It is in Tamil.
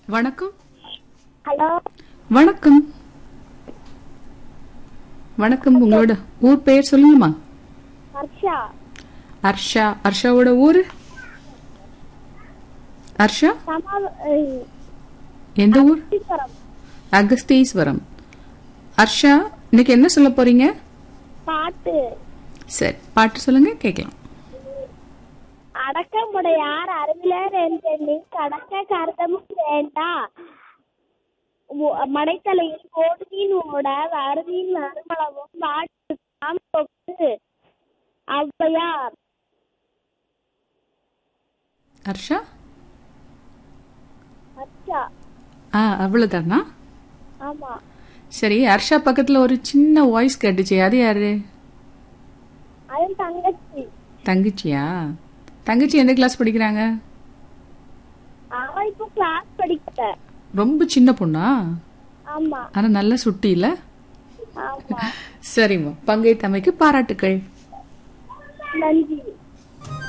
வணக்கம் ஹலோ வணக்கம் வணக்கம் உங்களோட ஊர் பெயர் சொல்லுங்கம்மா ஹர்ஷா அர்ஷா அர்ஷாவோட ஊரு அர்ஷா சமா எந்த ஊர் சீக்கிரம் அகஸ்தீஸ்வரம் அர்ஷா இன்னைக்கு என்ன சொல்ல போறீங்க பாட்டு சரி பாட்டு சொல்லுங்க கேட்கலாம் அடக்கமுடையார் அறிவிலர் என்றெண்ணி கடக்க கருதமும் வேண்டா மு- மடைத்தலையில் ஓடுமீன் ஓட வருமீன் மறுமளவும் வாட்டு தாம் கொக்கு ஔவையார் அர்ஷா அச்சா ஆ அவ்வளவுதானா ஆமா சரி அர்ஷா பக்கத்துல ஒரு சின்ன வாய்ஸ் கேட்டுச்சு அது யாரு அது தங்கச்சி தங்கச்சியா தங்கச்சி எந்த கிளாஸ் படிக்கிறாங்க அவ இப்போ கிளாஸ் படிக்கல ரொம்ப சின்ன பொண்ணா ஆமா ஆனா நல்ல சுட்டி இல்ல ஆமா சரிம்மா பங்கை தமைக்கு பாராட்டுக்கள் நன்றி